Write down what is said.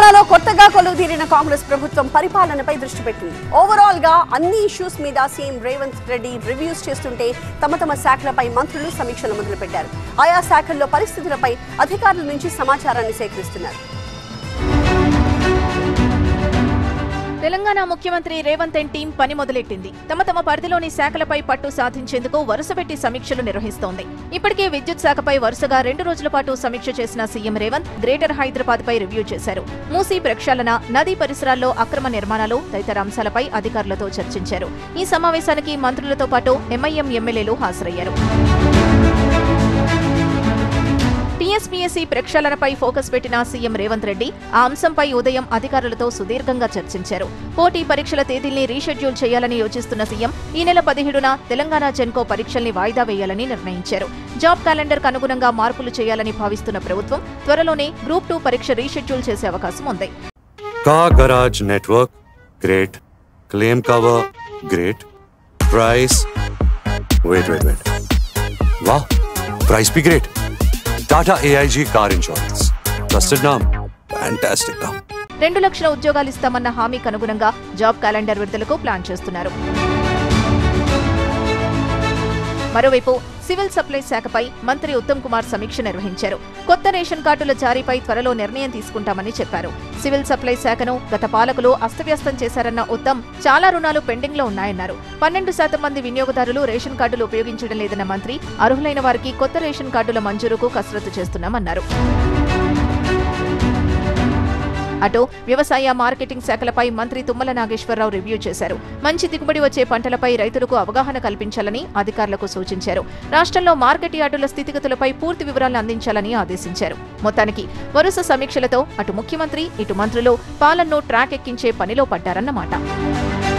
తెలంగాణలో కొత్తగా కొలువుదీరిన కాంగ్రెస్ ప్రభుత్వం పరిపాలనపై దృష్టి పెట్టింది ఓవరాల్ గా అన్ని ఇష్యూస్ మీద సీఎం రేవంత్ రెడ్డి రివ్యూస్ చేస్తుంటే తమ తమ శాఖలపై మంత్రులు సమీక్షలు మొదలుపెట్టారు ఆయా శాఖల్లో పరిస్థితులపై అధికారుల నుంచి సమాచారాన్ని సేకరిస్తున్నారు తెలంగాణ ముఖ్యమంత్రి రేవంత్ అండ్ టీం పని మొదలెట్టింది తమ తమ పరిధిలోని శాఖలపై పట్టు సాధించేందుకు వరుసపెట్టి సమీక్షలు నిర్వహిస్తోంది ఇప్పటికే విద్యుత్ శాఖపై వరుసగా రెండు రోజుల పాటు సమీక్ష చేసిన సీఎం రేవంత్ గ్రేటర్ హైదరాబాద్ పై రివ్యూ చేశారు మూసీ ప్రక్షాళన నదీ పరిసరాల్లో అక్రమ నిర్మాణాలు తదితర అంశాలపై అధికారులతో చర్చించారు ఈ సమావేశానికి మంత్రులతో పాటు ఎంఐఎం ఎమ్మెల్యేలు హాజరయ్యారు టీఎస్పీఎస్సీ ప్రక్షాళనపై ఫోకస్ పెట్టిన సీఎం రేవంత్ రెడ్డి ఆ అంశంపై ఉదయం అధికారులతో సుదీర్ఘంగా చర్చించారు పోటీ పరీక్షల తేదీల్ని రీషెడ్యూల్ చేయాలని యోచిస్తున్న సీఎం ఈ నెల పదిహేడున తెలంగాణ జెన్కో పరీక్షల్ని వాయిదా వేయాలని నిర్ణయించారు జాబ్ క్యాలెండర్ కు అనుగుణంగా మార్పులు చేయాలని భావిస్తున్న ప్రభుత్వం త్వరలోనే గ్రూప్ టూ పరీక్ష రీషెడ్యూల్ చేసే అవకాశం ఉంది Car Garage Network, great. Claim cover, great. Price, wait, wait, wait. Wow, price be great. Tata AIG Car Insurance. Trusted name, fantastic name. రెండు లక్షల ఉద్యోగాలు ఇస్తామన్న హామీకి అనుగుణంగా జాబ్ క్యాలెండర్ విడుదలకు ప్లాన్ చేస్తున్నారు మరోవైపు సివిల్ సప్లై శాఖపై మంత్రి ఉత్తమ్ కుమార్ సమీక్ష నిర్వహించారు కొత్త రేషన్ కార్డుల జారీపై త్వరలో నిర్ణయం తీసుకుంటామని చెప్పారు సివిల్ సప్లై శాఖను గత పాలకులు అస్తవ్యస్తం చేశారన్న ఉత్తమ్ చాలా రుణాలు పెండింగ్ లో ఉన్నాయన్నారు పన్నెండు శాతం మంది వినియోగదారులు రేషన్ కార్డులు ఉపయోగించడం లేదన్న మంత్రి అర్హులైన వారికి కొత్త రేషన్ కార్డుల మంజూరుకు కసరత్తు చేస్తున్నామన్నారు అటు వ్యవసాయ మార్కెటింగ్ శాఖలపై మంత్రి తుమ్మల నాగేశ్వరరావు రివ్యూ చేశారు మంచి దిగుబడి వచ్చే పంటలపై రైతులకు అవగాహన కల్పించాలని అధికారులకు సూచించారు రాష్ట్రంలో మార్కెట్ యార్డుల స్థితిగతులపై పూర్తి వివరాలు అందించాలని ఆదేశించారు మొత్తానికి వరుస సమీక్షలతో అటు ముఖ్యమంత్రి ఇటు మంత్రులు పాలనను ట్రాక్ ఎక్కించే పనిలో పడ్డారన్నమాట